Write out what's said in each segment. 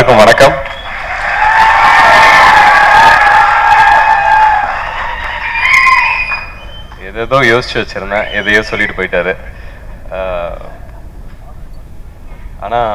எல்லாருக்கும் வணக்கம் எதேதோ யோசிச்சு வச்சிருந்தேன் எதையோ சொல்லிட்டு போயிட்டாரு ஆஹ், ஆனா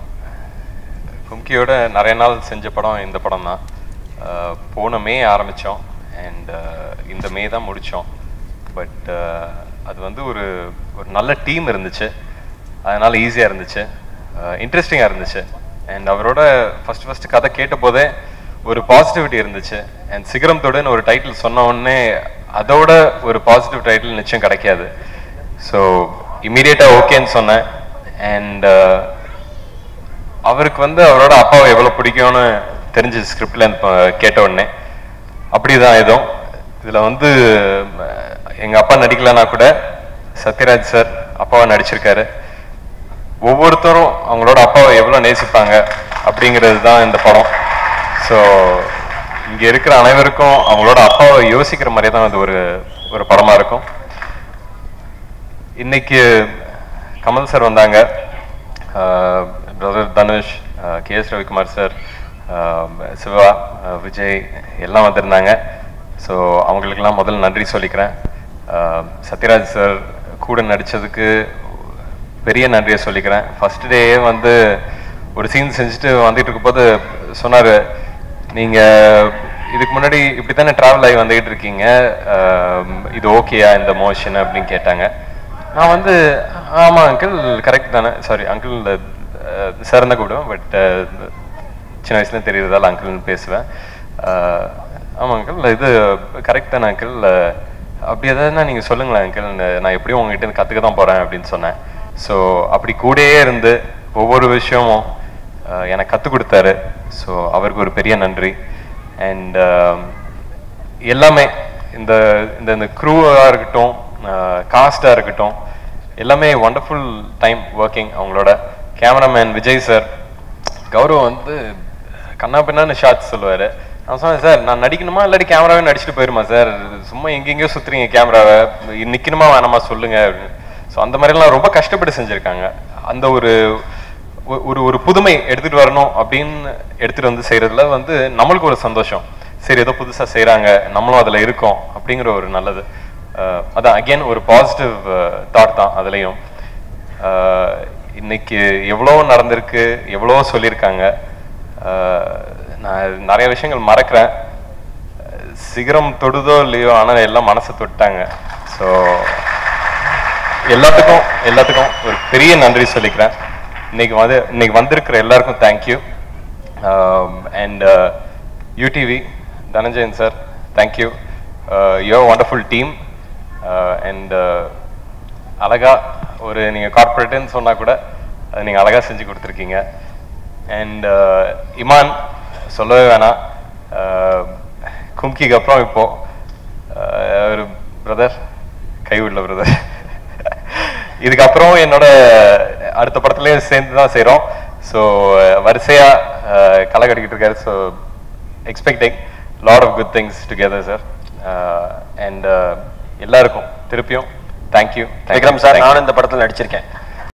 கும்கியோட நிறைய நாள் செஞ்ச படம் இந்த படம் தான் போன மே ஆரம்பித்தோம் அண்ட் இந்த மே தான் முடித்தோம் பட் அது வந்து ஒரு ஒரு நல்ல டீம் இருந்துச்சு அதனால ஈஸியாக இருந்துச்சு இன்ட்ரெஸ்டிங்காக இருந்துச்சு அண்ட் அவரோட ஃபர்ஸ்ட் ஃபர்ஸ்ட் கதை கேட்ட போதே ஒரு பாசிட்டிவிட்டி இருந்துச்சு அண்ட் சிகரம் தொடுன்னு ஒரு டைட்டில் சொன்ன உடனே அதோட ஒரு பாசிட்டிவ் டைட்டில் நிச்சயம் கிடைக்காது ஸோ இமீடியட்டாக ஓகேன்னு சொன்னேன் அண்ட் அவருக்கு வந்து அவரோட அப்பாவை எவ்வளோ பிடிக்கும்னு தெரிஞ்சு ஸ்கிரிப்ட்ல கேட்ட உடனே அப்படிதான் இதுவும் இதில் வந்து அஹ், எங்க அப்பா நடிக்கலனா கூட சத்யராஜ் சார் அப்பாவை நடிச்சிருக்காரு ஒவ்வொருத்தரும் அவங்களோட அப்பாவை எவ்வளோ நேசிப்பாங்க அப்படிங்கிறது தான் இந்த படம் ஸோ இங்கே இருக்கிற அனைவருக்கும் அவங்களோட அப்பாவை யோசிக்கிற மாதிரி தான் இது ஒரு ஒரு படமாக இருக்கும் இன்னைக்கு கமல் சார் வந்தாங்க brother Dhanush K S Ravikumar sir Siva ஆஹ் விஜய் எல்லாம் வந்திருந்தாங்க ஸோ அவங்களுக்கெல்லாம் முதல்ல நன்றி சொல்லிக்கிறேன் ஆஹ் சத்யராஜ் சார் கூட நடித்ததுக்கு பெரிய நன்றியை சொல்லிக்கிறேன் ஃபர்ஸ்ட் டே வந்து ஒரு சீன் செஞ்சுட்டு வந்துட்டு இருக்கும்போது சொன்னார் நீங்கள் இதுக்கு முன்னாடி இப்படி தானே ட்ராவல் ஆகி வந்துகிட்டு இருக்கீங்க ஆஹ் இது ஓகேயா இந்த மோஷன் அப்படின்னு கேட்டாங்க நான் வந்து ஆமாம் அங்கிள் கரெக்ட் தானே சாரி அங்கிள் சார் தான் கூப்பிடுவேன் பட் சின்ன வயசுல தெரியறதால அங்கிள்னு பேசுவேன் ஆஹ் ஆமாம் அங்கிள் இது கரெக்ட் தானே அங்கிள் அப்படி எதாவதுனா நீங்கள் சொல்லுங்களேன் அங்கிள் நான் எப்படியும் உங்ககிட்ட இருந்து கற்றுக்க தான் போகிறேன் அப்படின்னு சொன்னேன் ஸோ அப்படி கூடயே இருந்து ஒவ்வொரு விஷயமும் ஆஹ் எனக்கு கற்றுக் கொடுத்தாரு ஸோ அவருக்கு ஒரு பெரிய நன்றி அண்ட் எல்லாமே இந்த இந்த இந்த க்ரூவாக இருக்கட்டும் காஸ்டாக இருக்கட்டும் எல்லாமே ஒண்டர்ஃபுல் டைம் ஒர்க்கிங் அவங்களோட கேமராமேன் விஜய் சார் கௌரவ் வந்து கண்ணா பின்னான்னு ஷார்ட்ஸ் சொல்லுவார் நான் சொன்னேன் சார் நான் நடிக்கணுமா இல்லாட்டி கேமராவே நடிச்சுட்டு போயிருமா சார் சும்மா எங்கெங்கேயோ சுற்றுறீங்க கேமராவை நிற்கணுமா வேணாமா சொல்லுங்க அப்படின்னு ஸோ அந்த மாதிரிலாம் ரொம்ப கஷ்டப்பட்டு செஞ்சுருக்காங்க அந்த ஒரு ஒ- ஒரு ஒரு புதுமை எடுத்துட்டு வரணும் அப்படின்னு எடுத்துட்டு வந்து செய்யறதுல வந்து நம்மளுக்கு ஒரு சந்தோஷம் சரி ஏதோ புதுசா செய்றாங்க நம்மளும் அதுல இருக்கோம் அப்படிங்கிற ஒரு நல்லது அஹ் அதான் அகைன் ஒரு பாசிட்டிவ் தாட் தான் அதுலயும் அஹ் இன்னைக்கு எவ்வளோ நடந்திருக்கு எவ்வளோ சொல்லியிருக்காங்க அஹ் நான் நிறைய விஷயங்கள் மறக்கிறேன் சிகரம் தொடுதோ இல்லையோ ஆனால் எல்லாம் மனசை தொட்டாங்க ஸோ எல்லாத்துக்கும் எல்லாத்துக்கும் ஒரு பெரிய நன்றி சொல்லிக்கிறேன் இன்னைக்கு வந்து இன்னைக்கு வந்திருக்கிற எல்லாருக்கும் thank you and UTV Dhananjayan sir thank you your wonderful team and அழகா ஒரு நீங்கள் கார்ப்பரேட்டுன்னு சொன்னால் கூட அது நீங்கள் அழகாக செஞ்சு கொடுத்துருக்கீங்க அண்ட் இமான் சொல்லவே வேணாம் அஹ், கும்கிக்கு அப்புறம் இப்போ அஹ், ஒரு பிரதர் கைவிடல பிரதர் இதுக்கப்புறம் என்னோட அடுத்த படத்துலயும் சேர்ந்து தான் செய்கிறோம் ஸோ வரிசையா அஹ், களை கட்டிக்கிட்டு இருக்காரு so expecting lot of good things together sir and எல்லாருக்கும் திருப்பியும் தேங்க்யூ விக்ரம் சார் நானும் இந்த படத்தில் நடிச்சிருக்கேன்